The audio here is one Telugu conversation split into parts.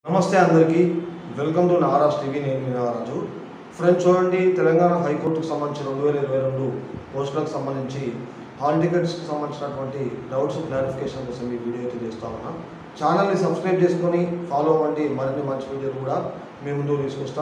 నమస్తే అందరికీ వెల్కమ్ టు నారాజ్ టీవీ నేను మీ నారాజు ఫ్రెండ్స్ చూడండి తెలంగాణ హైకోర్టుకు సంబంధించిన రెండు వేల ఇరవై రెండు పోస్టులకు సంబంధించి హాల్ టికెట్స్కి సంబంధించినటువంటి డౌట్స్ క్లారిఫికేషన్ కోసం ఈ వీడియో అయితే చేస్తా ఉన్నా ఛానల్ని సబ్స్క్రైబ్ చేసుకొని ఫాలో అవ్వండి మరిన్ని మంచి వీడియోలు కూడా మీ ముందుకు తీసుకొస్తా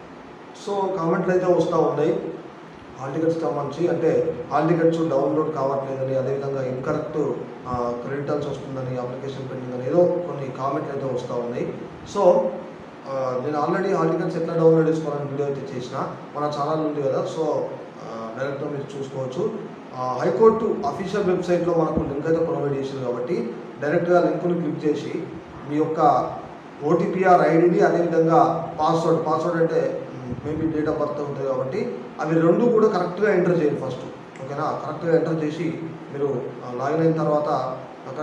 సో కామెంట్లు అయితే వస్తూ ఉన్నాయి హాల్ టికెట్స్ సంబంధించి అంటే హాల్ టికెట్స్ డౌన్లోడ్ కావట్లేదని అదేవిధంగా ఇన్కరెక్ట్ క్రెడిటల్స్ వస్తుందని అప్లికేషన్ పెండింగ్ అని ఏదో కొన్ని కామెంట్లు అయితే వస్తూ ఉన్నాయి సో ఆ, నేను ఆల్రెడీ హాల్ టికెట్స్ ఎట్లా డౌన్లోడ్ చేసుకోవాలని వీడియో అయితే చేసిన మన ఛానల్ ఉంది కదా సో డైరెక్ట్గా మీరు చూసుకోవచ్చు ఆ, హైకోర్టు అఫీషియల్ వెబ్సైట్లో మనకు లింక్ అయితే ప్రొవైడ్ చేసింది కాబట్టి డైరెక్ట్గా లింక్ని క్లిక్ చేసి మీ యొక్క ఓటీపీఆర్ ఐడిని అదేవిధంగా పాస్వర్డ్ పాస్వర్డ్ అంటే మేబీ డేట్ ఆఫ్ బర్త్ ఉంటుంది కాబట్టి అవి రెండు కూడా కరెక్ట్గా ఎంటర్ చేయండి ఫస్ట్ ఓకేనా కరెక్ట్గా ఎంటర్ చేసి మీరు లాగిన్ అయిన తర్వాత అక్కడ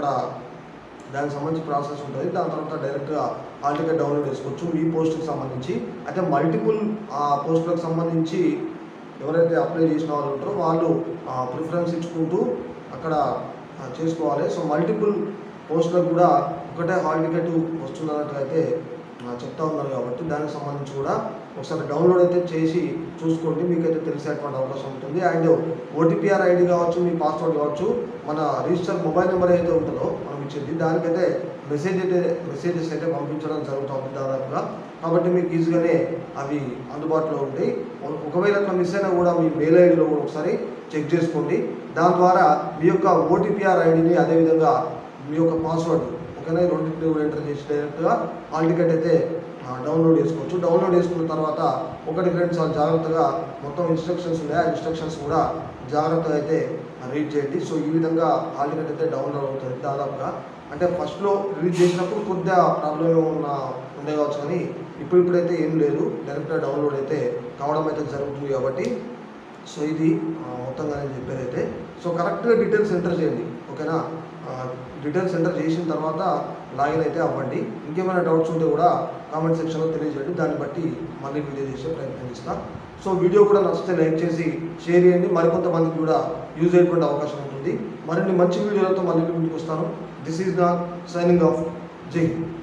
దానికి సంబంధించి ప్రాసెస్ ఉంటుంది దాని తర్వాత డైరెక్ట్గా హాల్ టికెట్ డౌన్లోడ్ చేసుకోవచ్చు మీ పోస్ట్కి సంబంధించి అయితే మల్టిపుల్ పోస్టులకు సంబంధించి ఎవరైతే అప్లై చేసిన వాళ్ళు ఉంటారో వాళ్ళు ప్రిఫరెన్స్ ఇచ్చుకుంటూ అక్కడ ఆ, చేసుకోవాలి సో మల్టిపుల్ పోస్టులకు కూడా ఒకటే హాల్ టికెట్ వస్తున్నట్లయితే ఆ, చెప్తా ఉన్నారు కాబట్టి దానికి సంబంధించి కూడా ఒకసారి డౌన్లోడ్ అయితే చేసి చూసుకోండి మీకైతే తెలిసేటువంటి అవకాశం ఉంటుంది అండ్ ఓటీపీఆర్ ఐడి కావచ్చు మీ పాస్వర్డ్ కావచ్చు మన రిజిస్టర్ మొబైల్ నెంబర్ అయితే ఉంటుందో మనం ఇచ్చేది దానికైతే మెసేజ్ అయితే మెసేజెస్ అయితే పంపించడం జరుగుతుంది దాదాపుగా కాబట్టి మీకు ఈజీగానే అవి అందుబాటులో ఉంటాయి ఒక- ఒకవేళ అట్లా మిస్ అయినా కూడా మీ మెయిల్ ఐడిలో కూడా ఒకసారి చెక్ చేసుకోండి దాని ద్వారా మీ యొక్క ఓటీపీఆర్ ఐడిని అదేవిధంగా మీ యొక్క పాస్వర్డ్ ఓకేనా ఈ రెండింటిని కూడా ఎంటర్ చేసి డైరెక్ట్గా హాల్ టికెట్ అయితే ఆ, డౌన్లోడ్ చేసుకోవచ్చు డౌన్లోడ్ చేసుకున్న తర్వాత ఒకటి రెండు సార్లు జాగ్రత్తగా మొత్తం ఇన్స్ట్రక్షన్స్ ఉన్నాయి ఆ ఇన్స్ట్రక్షన్స్ కూడా జాగ్రత్తగా అయితే రీడ్ చేయండి సో ఈ విధంగా హాల్ టికెట్ అయితే డౌన్లోడ్ అవుతుంది దాదాపుగా అంటే ఫస్ట్లో రిలీజ్ చేసినప్పుడు కొద్దిగా ప్రాబ్లం ఉన్న ఉండే కావచ్చు కానీ ఇప్పుడు ఇప్పుడైతే ఏం లేదు డైరెక్ట్గా డౌన్లోడ్ అయితే కావడం అయితే జరుగుతుంది కాబట్టి సో ఇది ఆ, మొత్తంగా నేను చెప్పేది అయితే సో కరెక్ట్గా డీటెయిల్స్ ఎంటర్ చేయండి ఓకేనా డీటెయిల్స్ ఎంటర్ చేసిన తర్వాత లాగిన్ అయితే అవ్వండి ఇంకేమైనా డౌట్స్ ఉంటే కూడా కామెంట్ సెక్షన్లో తెలియజేయండి దాన్ని బట్టి మళ్ళీ వీడియో చేసే ప్రయత్నం చేస్తా సో వీడియో కూడా నచ్చితే లైక్ చేసి షేర్ చేయండి మరికొంతమందికి కూడా యూజ్ అయ్యేటువంటి అవకాశం ఉంటుంది మరిన్ని మంచి వీడియోలతో మళ్ళీ మీ ముందుకు వస్తాను దిస్ ఈజ్ నా సైనింగ్ ఆఫ్ జై హింద్